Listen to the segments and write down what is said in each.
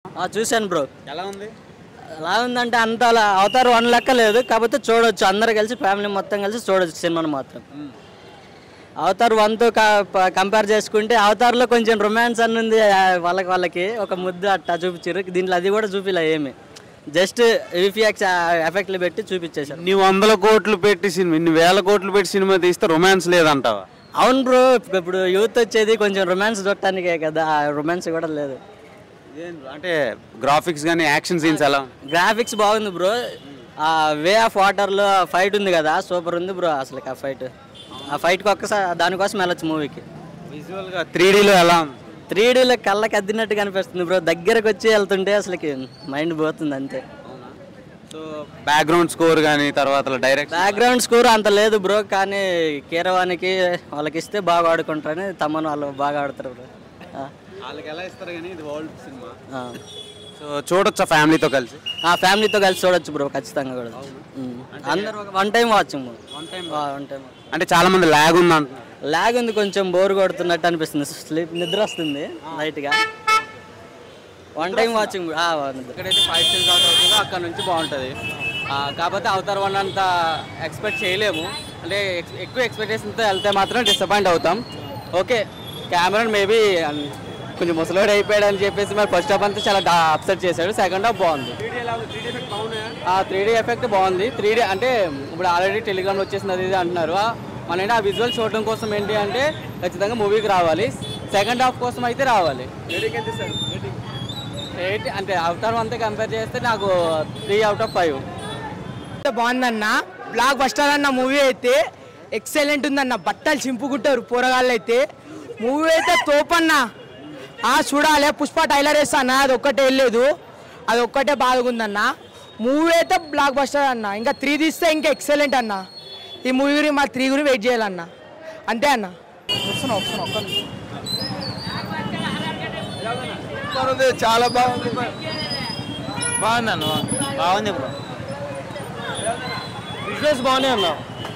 ఆ, చూశాను బ్రో ఎలా ఉంది ఎలా ఉందంటే అంత అలా అవతార్ వన్ లెక్క లేదు కాకపోతే చూడొచ్చు అందరు కలిసి ఫ్యామిలీ మొత్తం కలిసి చూడొచ్చు సినిమాను మాత్రం అవతార్ వన్తో కంపేర్ చేసుకుంటే అవతార్లో కొంచెం రొమాన్స్ అని ఉంది ఆ, వాళ్ళకి వాళ్ళకి ఒక ముద్దు అట్టా చూపించారు దీంట్లో అది కూడా చూపిలే ఏమి జస్ట్ విఫిఎక్స్ ఎఫెక్ట్లు పెట్టి చూపించేశారు ఇన్ని వందల కోట్లు పెట్టి సినిమా ఇన్ని వేల కోట్లు పెట్టి సినిమా తీస్తే రొమాన్స్ లేదంటావా అవును బ్రో ఇప్పుడు యూత్ వచ్చేది కొంచెం రొమాన్స్ చూడటానికే కదా రొమాన్స్ కూడా లేదు అంటే గ్రాఫిక్స్ కానీ యాక్షన్ సీన్స్ ఎలా గ్రాఫిక్స్ బాగుంది బ్రో ఆ వే ఆఫ్ వాటర్లో ఫైట్ ఉంది కదా సూపర్ ఉంది బ్రో అసలు ఆ ఫైట్ ఆ ఫైట్కి ఒక్కసారి దానికోసం వెళ్ళొచ్చు మూవీకి విజువల్గా త్రీ డీలో ఎలా ఉంది త్రీ డీలో కళ్ళకి అద్దినట్టు కనిపిస్తుంది బ్రో దగ్గరకు వచ్చి వెళ్తుంటే అసలుకి మైండ్ పోతుంది అంతే సో బ్యాక్గ్రౌండ్ స్కోర్ కానీ తర్వాత డైరెక్ట్ బ్యాక్గ్రౌండ్ స్కోర్ అంత లేదు బ్రో కానీ కీరవానికి వాళ్ళకి ఇస్తే బాగా ఆడుకుంటారని తమను వాళ్ళు బాగా ఆడతారు బ్రో ఆ, వాళ్ళకి ఎలా ఇస్తారు కానీ ఇది వరల్డ్ సినిమా ఆ. సో చూడొచ్చా ఫ్యామిలీతో కలిసి ఆ ఫ్యామిలీతో కలిసి చూడొచ్చు బ్రో ఖచ్చితంగా కూడా ఉమ్. అందరు ఒక one time watching one time one time అంటే చాలా మంది ల్యాగ్ ఉంది అంటున్నారు లాగ్ ఉంది కొంచెం బోర్ కొడుతున్నట్టు అనిపిస్తుంది స్లీప్ నిద్ర వస్తుంది లైట్గా వన్ టైం వాచింగ్ ఎక్కడైతే ఫైవ్ స్టార్స్ అవుట్ అవుతుందో అక్కడ నుంచి బాగుంటుంది ఆ, కాకపోతే అవతార్ వన్ అంత ఎక్స్పెక్ట్ చేయలేము అంటే ఎక్స్- ఎక్కువ ఎక్స్పెక్టేషన్తో వెళ్తే మాత్రం డిసప్పాయింట్ అవుతాం ఓకే కెమెరాన్ మేబీ కొంచెం ముసలోడు అయిపోయాడు అని చెప్పేసి మరి ఫస్ట్ హాఫ్ అంతా చాలా అప్సెట్ చేశాడు సెకండ్ హాఫ్ బాగుంది ఆ త్రీ డీ ఎఫెక్ట్ బాగుంది త్రీ డీ అంటే ఇప్పుడు ఆల్రెడీ టెలిగ్రామ్లో వచ్చేసింది అది ఇది అంటున్నారు ఆ, మన ఏంటి ఆ విజువల్ చూడడం కోసం ఏంటి అంటే ఖచ్చితంగా మూవీకి రావాలి సెకండ్ హాఫ్ కోసం అయితే రావాలి ఎయిట్ అంటే అవతార్ అంతా కంపేర్ చేస్తే నాకు త్రీ అవుట్ ఆఫ్ ఫైవ్ బాగుందన్న బ్లాక్ బస్టర్ అన్న మూవీ అయితే ఎక్సలెంట్ ఉందన్న బట్టలు చింపుకుంటారు పోరగాళ్ళు అయితే మూవీ అయితే తోపన్న ఆ చూడాలి పుష్ప టైలర్ వేస్తా అన్న అది ఒక్కటే వెళ్ళలేదు అది ఒక్కటే బాగుందన్న మూవీ అయితే బ్లాక్ బస్టర్ అన్న ఇంకా త్రీ తీస్తే ఇంకా ఎక్సలెంట్ అన్న ఈ మూవీ గురించి మా త్రీ గురించి వెయిట్ చేయాలన్న అంతే అన్న వస్తున్నా వస్తున్నా ఒక్క నిమిషం. చాలా బాగుంది బాగుంది అన్న బాగుంది బ్రో విజువల్స్ బాగున్నాయి అన్న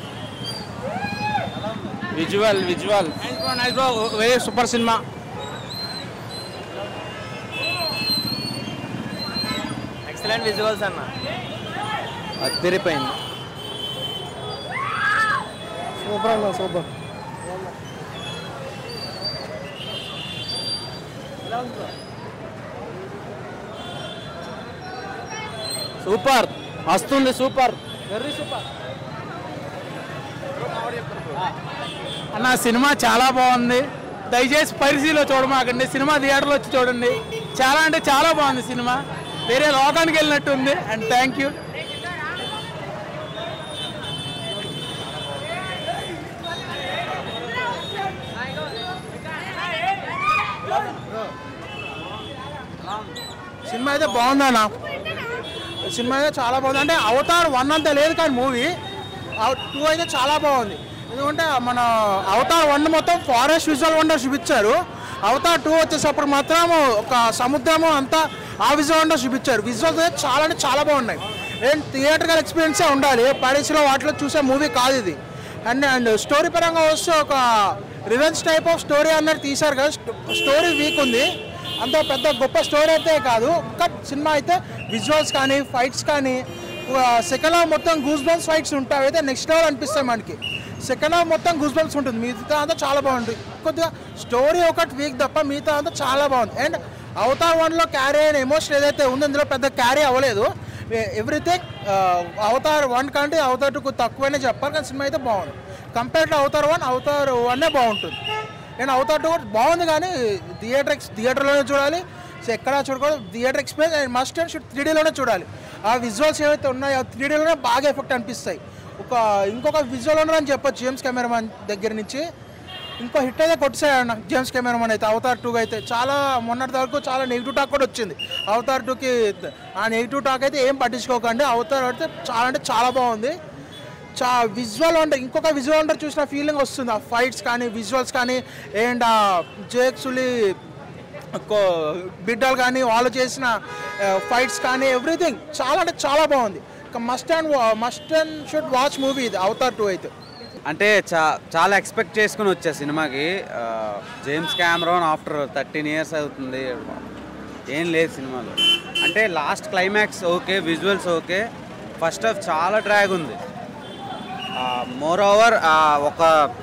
visual visual nice bro very super cinema excellent visuals అన్న అద్దరిపోయింది సూపర్ అన్న సూపర్ సూపర్ వస్తుంది సూపర్ వెరీ సూపర్ అన్న సినిమా చాలా బాగుంది దయచేసి పరిశీలో చూడమాకండి సినిమా థియేటర్లో వచ్చి చూడండి చాలా అంటే చాలా బాగుంది సినిమా వేరే లోకానికి వెళ్ళినట్టు ఉంది అండ్ థ్యాంక్ యూ సినిమా అయితే బాగుందన్న సినిమా అయితే చాలా బాగుంది అంటే అవతార్ వన్ అంత లేదు కానీ మూవీ టూ అయితే చాలా బాగుంది ఎందుకంటే మన అవతార్ వన్ మొత్తం ఫారెస్ట్ విజువల్ వండర్ చూపించారు అవతార్ టూ వచ్చేసప్పుడు మాత్రం ఒక సముద్రము అంతా ఆ విజువల్ వండర్ చూపించారు విజువల్స్ అయితే చాలా అంటే చాలా బాగున్నాయి అండ్ థియేటర్కల్ ఎక్స్పీరియన్సే ఉండాలి పరీక్షలో వాటిలో చూసే మూవీ కాదు ఇది అండ్ అండ్ స్టోరీ పరంగా వస్తే ఒక రివెన్స్ టైప్ ఆఫ్ స్టోరీ అన్నట్టు తీశారు కదా స్టోరీ వీక్ ఉంది అంత పెద్ద గొప్ప స్టోరీ అయితే కాదు బట్ సినిమా అయితే విజువల్స్ కానీ ఫైట్స్ కానీ సెకండ్ హాఫ్ మొత్తం గూస్ బంప్స్ ఫైట్స్ ఉంటాయి అయితే నెక్స్ట్ లెవెల్ అనిపిస్తాయి మనకి సెకండ్ హాఫ్ మొత్తం గూస్ బంప్స్ ఉంటుంది మిగతా అంతా చాలా బాగుంటుంది కొద్దిగా స్టోరీ ఒకటి వీక్ తప్ప మిగతా అంతా చాలా బాగుంది అండ్ అవతార్ వన్లో క్యారీ అయిన ఎమోషన్ ఏదైతే ఉందో ఇందులో పెద్ద క్యారీ అవ్వలేదు ఎవ్రీథింగ్ అవతార్ వన్ కంటే అవతార్ టూ తక్కువనే చెప్పాలి కానీ సినిమా అయితే బాగుంది compare to Avatar one Avatar వన్నే బాగుంటుంది నేను అవతార్ టూ కూడా బాగుంది కానీ థియేటర్ ఎక్స్ థియేటర్లోనే చూడాలి సో ఎక్కడ చూడకూడదు theatre experience and must and should three డీలోనే చూడాలి ఆ విజువల్స్ ఏవైతే ఉన్నాయో త్రీ డీలోనే బాగా ఎఫెక్ట్ అనిపిస్తాయి ఒక ఇంకొక విజువల్ ఉండరు అని చెప్పొచ్చు జేమ్స్ కెమెరామన్ దగ్గర నుంచి ఇంకో హిట్ అయితే కొట్టేసాడు జేమ్స్ కెమెరామన్ అయితే అవతార్ టూకి అయితే చాలా మొన్నటి వరకు చాలా నెగిటివ్ టాక్ కూడా వచ్చింది అవతార్ టూకి ఆ నెగిటివ్ టాక్ అయితే ఏం పట్టించుకోకండి అవతార్ అయితే చాలా అంటే చాలా బాగుంది చా విజువల్ వండర్ ఇంకొక విజువల్ వండర్ చూసిన ఫీలింగ్ వస్తుంది ఆ ఫైట్స్ కానీ విజువల్స్ కానీ అండ్ ఆ జేక్సులి బిడ్డలు కానీ వాళ్ళు చేసిన ఫైట్స్ కానీ ఎవ్రీథింగ్ చాలా అంటే చాలా బాగుంది must and must and should watch movie ఇది అవతార్ టూ అయితే అంటే చా చాలా ఎక్స్పెక్ట్ చేసుకుని వచ్చా సినిమాకి ఆ, James Cameron after thirteen years అవుతుంది ఏం లేదు సినిమాలో అంటే last climax okay visuals okay first half చాలా డ్రాగ్ ఉంది మోర్ ఓవర్ ఒక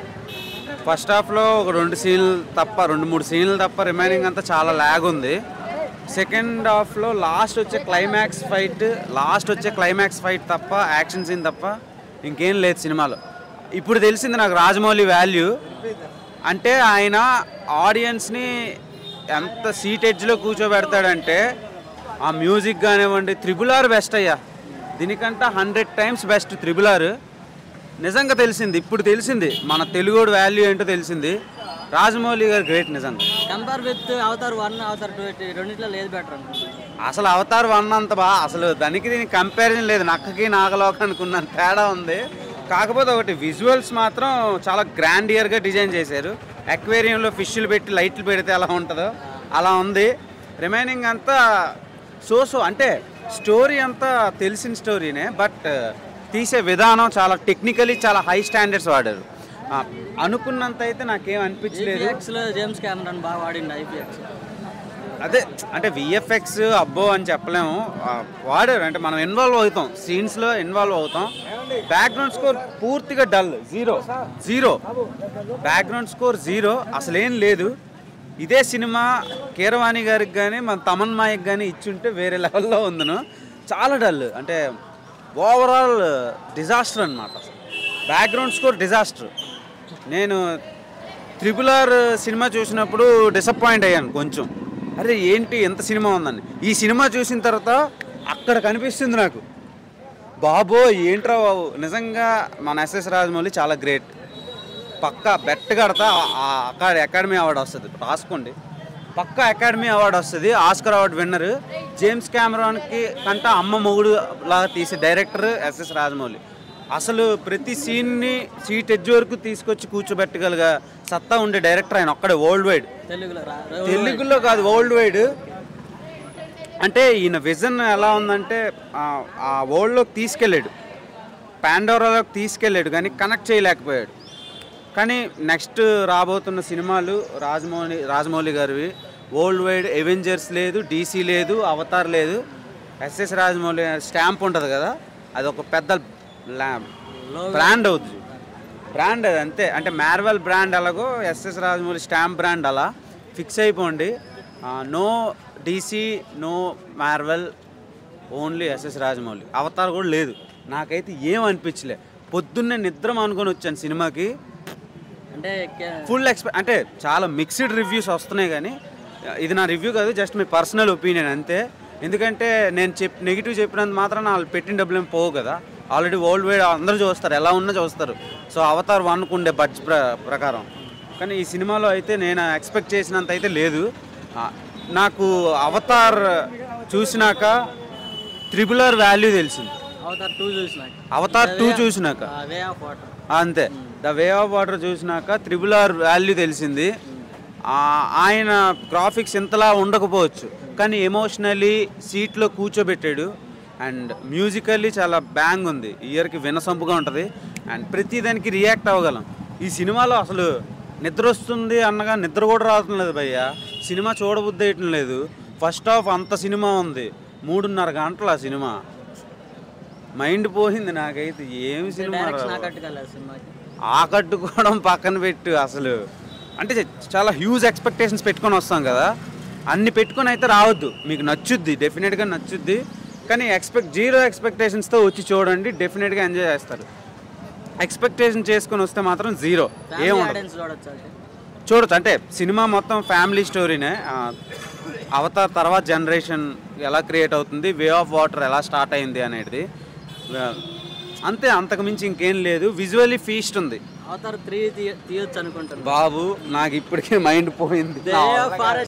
ఫస్ట్ హాఫ్లో ఒక రెండు సీన్లు తప్ప రెండు మూడు సీన్లు తప్ప రిమైనింగ్ అంతా చాలా ల్యాగ్ ఉంది సెకండ్ హాఫ్లో లాస్ట్ వచ్చే క్లైమాక్స్ ఫైట్ లాస్ట్ వచ్చే క్లైమాక్స్ ఫైట్ తప్ప యాక్షన్ సీన్ తప్ప ఇంకేం లేదు సినిమాలో ఇప్పుడు తెలిసింది నాకు రాజమౌళి వాల్యూ అంటే ఆయన ఆడియన్స్ని ఎంత సీట్ ఎడ్జ్లో కూర్చోబెడతాడంటే ఆ మ్యూజిక్ కానివ్వండి త్రిబుల్ ఆర్ బెస్ట్ అయ్యా దీనికంటే hundred times best triple R నిజంగా తెలిసింది ఇప్పుడు తెలిసింది మన తెలుగుడు వాల్యూ ఏంటో తెలిసింది రాజమౌళి గారు గ్రేట్ నిజంగా compare with Avatar one Avatar two రెండిట్లో లేదు బెటర్ అనుకుంటున్నాను అసలు అవతార్ వన్ అంత బా అసలు దానికి దీనికి కంపారిజన్ లేదు నక్కకి నాగలోకానికి ఉన్న తేడా ఉంది కాకపోతే ఒకటి విజువల్స్ మాత్రం చాలా గ్రాండియర్గా డిజైన్ చేశారు అక్వేరియంలో ఫిష్లు పెట్టి లైట్లు పెడితే ఎలా ఉంటుందో అలా ఉంది రిమైనింగ్ అంతా సో సో అంటే స్టోరీ అంతా తెలిసిన స్టోరీనే బట్ తీసే విధానం చాలా టెక్నికలీ చాలా హై స్టాండర్డ్స్ వాడారు ఆ, అనుకున్నంత అయితే నాకేం అనిపించలేదు లో జేమ్స్ కెమెరాన్ బాగా వాడింది ఐపీఎక్స్ అదే అంటే విఎఫ్ఎక్స్ అబ్బో అని చెప్పలేము ఆ, వాడారు అంటే మనం ఇన్వాల్వ్ అవుతాం సీన్స్లో ఇన్వాల్వ్ అవుతాం బ్యాక్గ్రౌండ్ స్కోర్ పూర్తిగా dull zero zero background score zero అసలేం లేదు ఇదే సినిమా కీరవాణి గారికి కానీ మన తమన్ మాయకి కానీ ఇచ్చుంటే వేరే లెవెల్లో ఉందను చాలా డల్ అంటే ఓవరాల్ డిజాస్టర్ అనమాట బ్యాక్గ్రౌండ్ స్కోర్ డిజాస్టర్ నేను త్రిపుల్ ఆర్ సినిమా చూసినప్పుడు డిసప్పాయింట్ అయ్యాను కొంచెం అరే ఏంటి ఎంత సినిమా ఉందని ఈ సినిమా చూసిన తర్వాత అక్కడ కనిపిస్తుంది నాకు బాబో ఏంట్రా బాబు నిజంగా మన ఎస్ఎస్ రాజమౌళి చాలా గ్రేట్ పక్కా బెట్ కడతా అక్కడ అకాడమీ అవార్డు వస్తుంది రాసుకోండి పక్కా అకాడమీ అవార్డు వస్తుంది ఆస్కర్ అవార్డు విన్నర్ జేమ్స్ కెమెరాన్కి కంట అమ్మ మొగుడు లాగా తీసే డైరెక్టర్ ఎస్ఎస్ రాజమౌళి అసలు ప్రతి సీన్ని సీట్ ఎడ్జ్ వరకు తీసుకొచ్చి కూర్చోబెట్టగలిగా సత్తా ఉండే డైరెక్టర్ ఆయన ఒక్కడే వరల్డ్ వైడ్ తెలుగులో రా తెలుగులో కాదు వరల్డ్ వైడ్ అంటే ఈయన విజన్ ఎలా ఉందంటే ఆ- ఆ వరల్డ్లోకి తీసుకెళ్ళాడు పాండోరాలోకి తీసుకెళ్ళాడు కానీ కనెక్ట్ చేయలేకపోయాడు కానీ నెక్స్ట్ రాబోతున్న సినిమాలు రాజమౌళి రాజమౌళి గారివి వరల్డ్ వైడ్ ఎవెంజర్స్ లేదు డీసీ లేదు అవతార్ లేదు ఎస్ఎస్ రాజమౌళి స్టాంప్ ఉంటుంది కదా అది ఒక పెద్ద బ్రాండ్ అవుతుంది బ్రాండ్ అది అంతే అంటే మార్వెల్ బ్రాండ్ అలాగో ఎస్ఎస్ రాజమౌళి స్టాంప్ బ్రాండ్ అలా ఫిక్స్ అయిపోండి no DC no Marvel only SS Rajamouli Avatar కూడా లేదు నాకైతే ఏం అనిపించలే పొద్దున్నే నిద్ర అనుకొని వచ్చాను సినిమాకి అంటే కే- ఫుల్ ఎక్స్పె అంటే చాలా మిక్స్డ్ రివ్యూస్ వస్తున్నాయి కానీ ఇది నా రివ్యూ కాదు జస్ట్ మీ పర్సనల్ ఒపీనియన్ అంతే ఎందుకంటే నేను చెప్ నెగిటివ్ చెప్పినంత మాత్రం వాళ్ళు పెట్టిన డబ్బులు ఏం పోవు కదా ఆల్రెడీ వరల్డ్ వైడ్ అందరూ చూస్తారు ఎలా ఉన్నా చూస్తారు సో అవతార్ వన్కు ఉండే బడ్జ్ ప్ర ప్రకారం కానీ ఈ సినిమాలో అయితే నేను ఎక్స్పెక్ట్ చేసినంత అయితే లేదు ఆ, నాకు అవతార్ చూసినాక త్రిబులర్ వాల్యూ తెలిసింది అవతార్ టూ చూసినాక అవతార్ టూ చూసినాక వే ఆఫ్ వాటర్ అంతే ద వే ఆఫ్ వాటర్ చూసినాక త్రిబుల్ ఆర్ వాల్యూ తెలిసింది ఆ, ఆయన గ్రాఫిక్స్ ఇంతలా ఉండకపోవచ్చు కానీ ఎమోషనలీ సీట్లో కూర్చోబెట్టాడు అండ్ మ్యూజికల్లీ చాలా బ్యాంగ్ ఉంది ఇయర్కి వినసొంపుగా ఉంటుంది అండ్ ప్రతి దానికి రియాక్ట్ అవ్వగలం ఈ సినిమాలో అసలు నిద్ర వస్తుంది అన్నగా నిద్ర కూడా రావటం లేదు భయ్య సినిమా చూడబుద్ధి వేయటం లేదు ఫస్ట్ హాఫ్ అంత సినిమా ఉంది మూడున్నర గంటలు ఆ సినిమా మైండ్ పోయింది నాకైతే ఏమి సినిమా డైరెక్షన్ రా ఆకట్టుకోలేదు సినిమాకి ఆకట్టుకోవడం పక్కన పెట్టు అసలు అంటే చ- చాలా హ్యూజ్ ఎక్స్పెక్టేషన్స్ పెట్టుకొని వస్తాం కదా అన్ని పెట్టుకొని అయితే రావద్దు మీకు నచ్చుద్ది డెఫినెట్గా నచ్చుద్ది కానీ ఎక్స్పెక్ట్ జీరో ఎక్స్పెక్టేషన్స్తో వచ్చి చూడండి డెఫినెట్గా ఎంజాయ్ చేస్తారు ఎక్స్పెక్టేషన్ చేసుకొని వస్తే మాత్రం జీరో ఫ్యామిలీ ఏముండదు ఆడియన్స్ చూడొచ్చు అంటే చూడొచ్చు అంటే సినిమా మొత్తం ఫ్యామిలీ స్టోరీనే ఆ, అవతార్ తర్వాత జనరేషన్ ఎలా క్రియేట్ అవుతుంది వే ఆఫ్ వాటర్ ఎలా స్టార్ట్ అయింది అనేది ఆ, అంతే అంతకు మించి ఇంకేం లేదు విజువల్లీ ఫీస్ట్ ఉంది అవతార్ త్రీ తీయొచ్చు అనుకుంటున్నాను బాబు నాకు ఇప్పటికే మైండ్ పోయింది దే ఆఫ్ ఫారెస్ట్